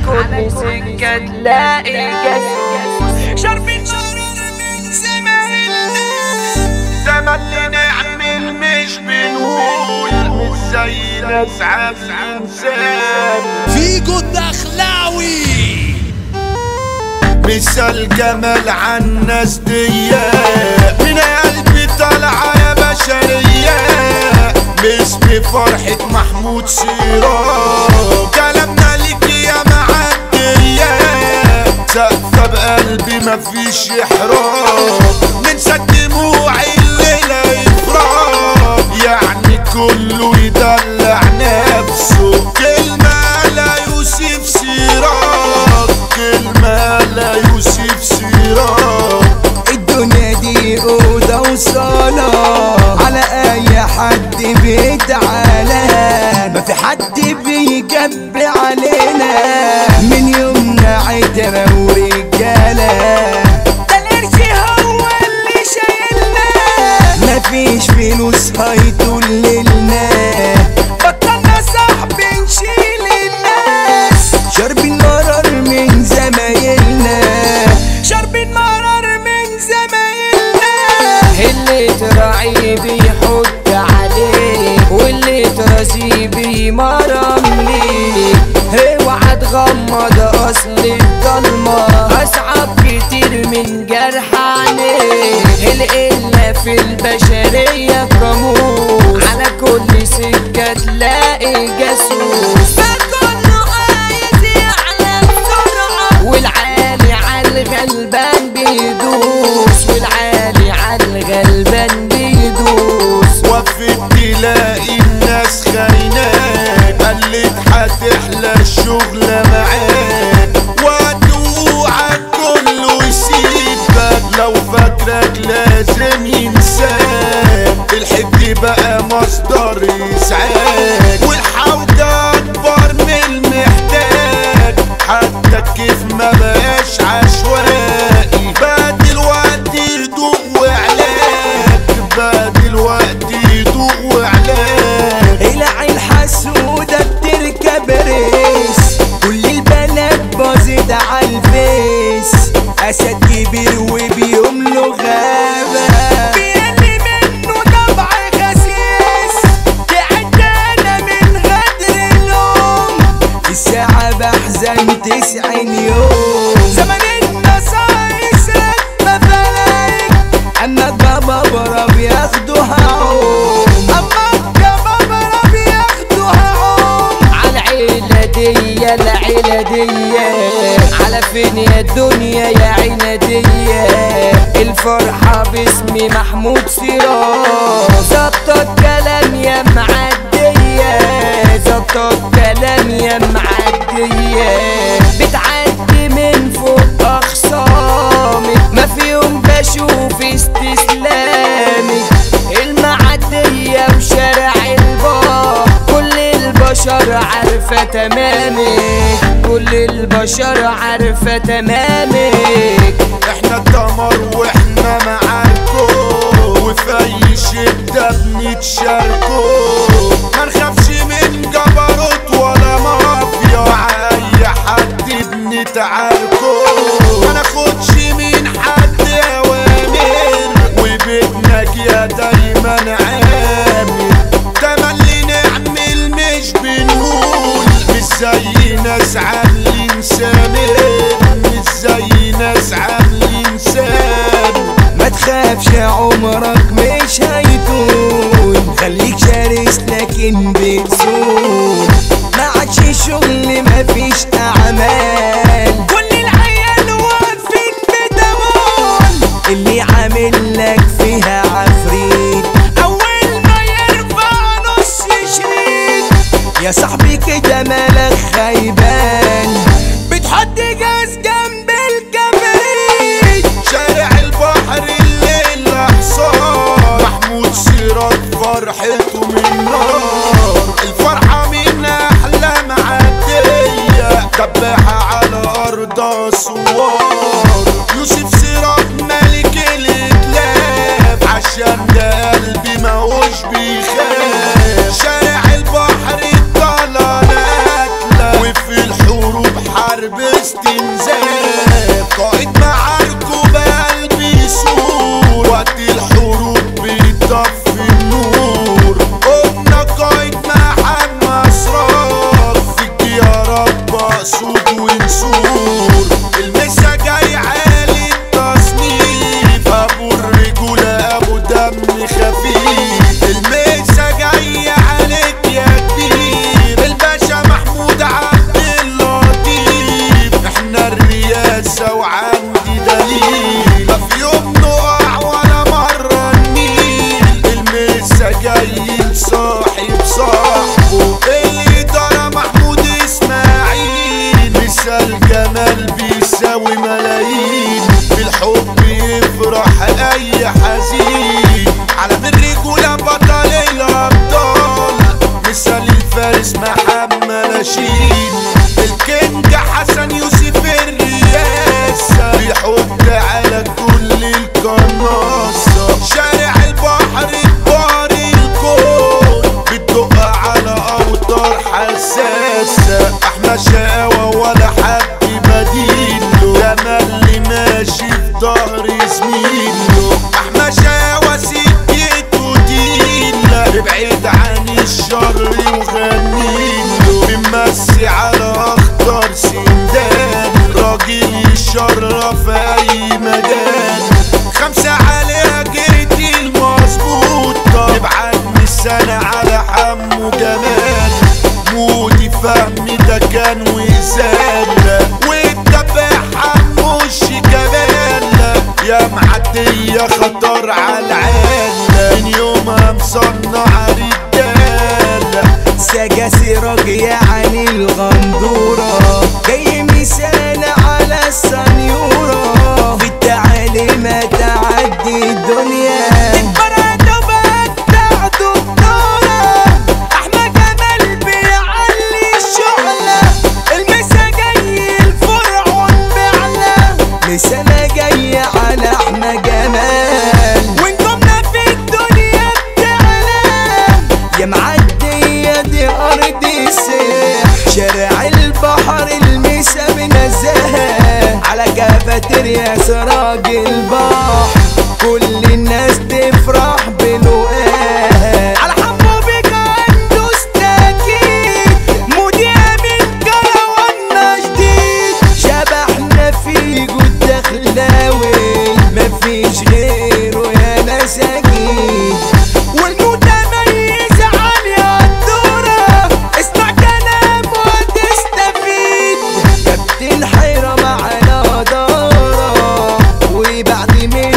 كل سكة تلاقي جسوس شرب النار من زمايلنا تملي نعمل مش بنقول مش زي ناس عامل انسان فيجو الدخلاوي مثال جمال عالناس دي من قلبي طالعة يا بشرية باسم فرحة محمود سيراب كلامنا ليك يا معدية سقفة بقلبي مفيش إحراج ننسى الدموع الليلة يفرج يعني كله يدلع نفسه كلمة لا يوسف سيراب كلمة لا يوسف سيراب الدنيا دي أوضة وصالة على أي حد بيتعالى ما في حد بيجب علينا من يومنا عترة ورجالة ده القرش هو اللي شايلنا مفيش فلوس هيطول ليلنا بطلنا صاحب نشيل الناس شاربين مرار من زمايلنا شاربين مرار من زمايلنا اللي تراعيه بيحط عليك واللي ترازيه بيمرم ليك اوعى تغمض اصل الضلمة اصعب كتير من جرح عينيك القلة في البشرية قاموس على كل سكة تلاقي جاسوس فكله عايز يعلى بسرعة والعالي عالغلبان بيدوس والعالي عالغلبان بيدوس وفي تلاقي الناس خايناك قلت هتحلى الشغلة معاك وهتوعك كله يسيبك لو فاكرك لازم ينساك الحب بقى مصدر إسعاك والحوجة أكبر من المحتاج حتى كيف ما بقاش عشوائي بقى دلوقتي يدوق وعلاج بقى دلوقتي يدوق وعلاج العي الحسودة بتركب ريس كل البنات باظت عالفيس أسد كبير وبيملوا غابة بيلي منه طبع خسيس تعدانا من غدر النوم الساعة بحزن تسعين يوم زمن النصايص ما فلايك أما بابا برا بياخدوها عوم أما بابا برا بياخدوها عوم عالعيلة دي العيلة دي على فين يا الدنيا يا عينة دي الفرحة باسمي محمود سراج ظبط الكلام يا معدية ظبط الكلام يا معدية بتعدي من فوق أخصامك ما في يوم بشوف استسلامك المعدية وشارع الباب كل البشر عارفة تمامك كل البشر عارفة تمامك احنا الدمر واحنا معاكو وفي اي شدة بنتشاركو ما نخافش من جبروت ولا مافيا مع اي حد بنتعاركو ما ناخدش من حد اوامر وبيتنا يا دايما عامر تملي نعمل مش بنقول مش زي ناس عاملين سامر مش زي ناس عاملين سامر ما تخافش عمرك مش هيكون خليك شرس لكن بتسون ما عادش شغل مفيش اعمال كل العيال واقفين بدمون اللي عامل لك فيها عفريت اول ما يرفع نص شريط يا صاحبي كده مالك خيبان بتحط جاز جنب الكبريت شارع البحر الليل حصان محمود سيرات فرحته من نار الفرحة من أحلى معدية دبحها على أرض أسوار يوسف سيرات ملك الحروب حرب استنزاف قائد معاركه بقلبي سور وقت الحروب بيطفي النور قمنا قائد محمد اسرار فيك يا رب اقصد ونسور المسا جاي عالي التصنيف ابو الرجولة ابو دم خفيف المسا جاي عليك يا كبير الباشا محمود عبد اللطيف احنا الرياسة وعندي دليل ما في يوم نقع ولا مرة النيل المسا جاي صاحب صاحبه الإدارة محمود اسماعيل مثال جمال بيساوي ملايين بالحب يفرح اي حزين على بالرجولة بطل الابطال مثال الفارس محمد رشيد الكينج حسن يوسف الرياسة بيحط على كل القناصة شارع البحر كبار الكون بتدق على اوتار حساسة احمد شقاوة ولا حد بديله ده اللي ماشي في ظهر زميله احمد شقاوة سكته تقيلة ابعد عن الشر وغنيله بنمسي على اخطر سندان راجل يشرف اي مجال خمسة عليها جيتي المظبوطة ابعد من السنة على حمو جمال مودي فهمي ده كان وزالة والدبح حمو الشيكابالا يا معدية خطر على العالة من يومها مصنع رجالة سجا سراج يعني الغندورة جاي مثال على السنيورة في التعليمات تعدي الدنيا البرد بتاع دكتورة أحمد جمال بيعلي الشعلة المسا جاي الفرعون بعلة لسنة جاية على أحمد جمال ونجومنا في الدنيا بتعلى يا معدية دي أرض السيح شارع البحر المسا بنزاهة على كافاتيريا سراج البحر كل الناس تفرح بلقاها على حمو بك عنده استاكيد مذيع من كروان جديد شبحنا في جود دخلاوي مفيش غيره يا مساكين والمتميز عالية الدورة اسمع كلام وتستفيد كابتن حيرة معانا دارة وبعد من